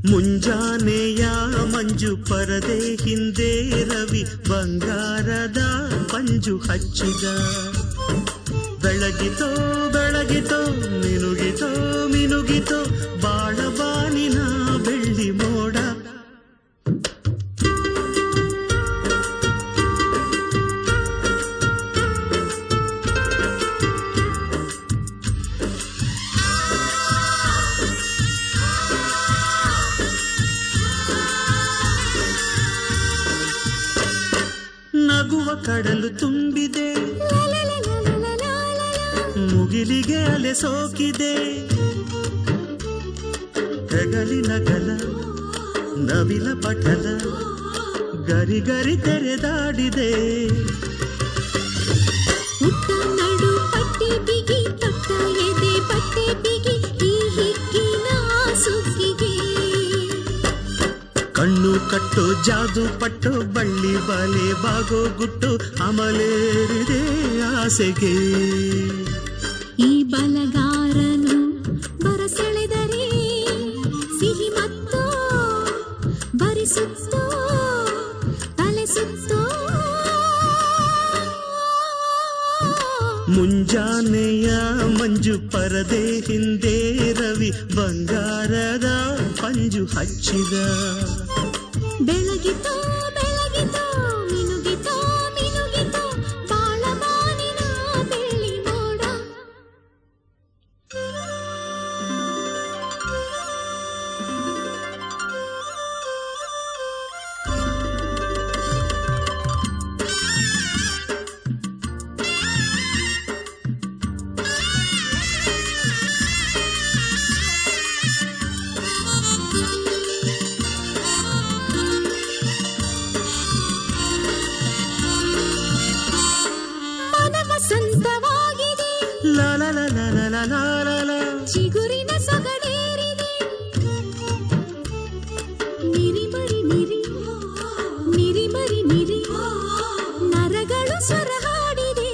ಮುಂಜಾನೆಯ ಮಂಜು ಪರದೆ ಹಿಂದೆ ರವಿ ಬಂಗಾರದ ಪಂಜು ಹಚ್ಚಿದ ಬೆಳಗಿತೋ ಬೆಳಗಿತೋ ಮಿನುಗಿತೋ ಮಿನುಗಿತೋ ಬಾಳಬಾನಿನ ಬೆಳ್ಳಿ ಮೋಡ ನಗುವ ಕಡಲು ತುಂಬಿದೆ ಮುಗಿಲಿಗೆ ಅಲೆ ಸೋಕಿದೆ ಹೆಗಲಿನ ಗಲ ನವಿಲ ಪಟಲ ಗರಿ ಗರಿ ತೆರೆದಾಡಿದೆ ಉಟ್ಟ ನಡು ಪಟ್ಟೆ ಬಿಗಿ ತೊಟ್ಟ ಎದೆ ಬಟ್ಟೆ ಬಿಗಿ ಈ ಹಿಗ್ಗಿನ ಸುಗ್ಗಿಗೆ ಕಣ್ಣು ಕಟ್ಟು ಜಾದು ಪಟ್ಟು ಬಳ್ಳಿ ಬಲೆ ಬಾಗೋ ಗುಟ್ಟು ಅಮಲೇರಿದೆ ಆಸೆಗೆ ಈ ಬಲಗಾರನು ಬರಸೆಳೆದರೆ ಸಿಹಿ ಮತ್ತು ಬರಿಸುತ್ತೋ ತಲೆ ಸುತ್ತೋ ಮುಂಜಾನೆಯ ಮಂಜು ಪರದೆ ಹಿಂದೆ ರವಿ ಬಂಗಾರದ ಪಂಜು ಹಚ್ಚಿದ ಬೆಳಗಿತೋ ಬೆಳಗಿತೋ ಮಿನುಗಿತೋ ಮಿನುಗಿತೋ ಬಾಳಬಾನಿನ ಬೆಳ್ಳಿ ಮೋಡ ಮನ ವಸಂತವಾಗಿದೆ ಲಾ ಲಾ ಲಾ ಲಾ ಲಾ ಲಾ ಲಾ ಲಾ ಲಾ. ಚಿಗುರಿನ ಸೊಗಡೇರಿದೆ ನಿರಿಮರಿ ನಿರಿ ನಿರಿಮರಿ ನಿರಿ ನರಗಳು ಸ್ವರ ಹಾಡಿದೆ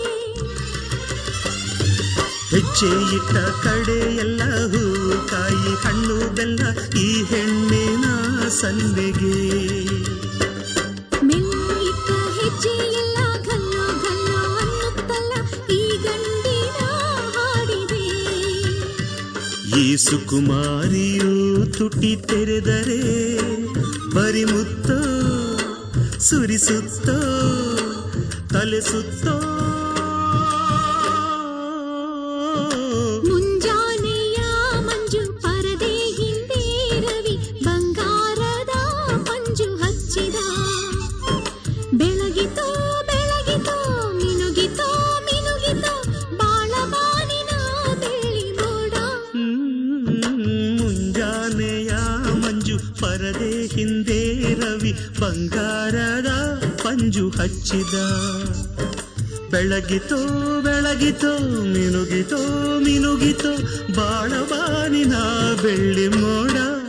ಹೆಜ್ಜೆ ಇಟ್ಟ ಕಡೆ ಎಲ್ಲ ಹೂ ಕಾಯಿ ಹಣ್ಣು ಬೆಲ್ಲ ಈ ಹೆಣ್ಣಿನ ಸನ್ನೆಗೆ ಮೆಲ್ಲ ಇಟ್ಟ ಹೆಜ್ಜೆ ಎಲ್ಲ ಗಲ್ಲೋ ಗಲ್ಲೋ ಅನ್ನುತ್ತಲ್ಲ ಈ ಗಂಡಿನ ಹಾಡಿದೆ ಈ ಸುಕುಮಾರಿಯು ತುಟಿ ತೆರೆದರೆ ಬರಿ ಮುತ್ತೋ ಸುರಿಸುತ್ತೋ ತಲೆ ಸುತ್ತೋ ಮುಂಜಾನೆಯ ಮಂಜು ಪರದೆ ಹಿಂದೆ ರವಿ ಬಂಗಾರದ ಮಂಜು ಹಚ್ಚಿದ ಬೆಳಗಿತೋ ಬೆಳಗಿತೋ ಮಿನುಗಿತೋ ಮಿನುಗಿತೋ ಬಾಳಬಾನಿನ ಬೆಳ್ಳಿ ಮೋಡ ಹ್ಮ್, ಮುಂಜಾನೆಯ ಮಂಜು ಪರದೆ ಹಿಂದೆ ರವಿ ಬಂಗಾರದ ಪಂಜು ಹಚ್ಚಿದ ಬೆಳಗಿತೋ ಬೆಳಗಿತೋ ಮಿನುಗಿತೋ ಮಿನುಗಿತೋ ಬಾಳಬಾನಿನ ಬೆಳ್ಳಿ ಮೋಡ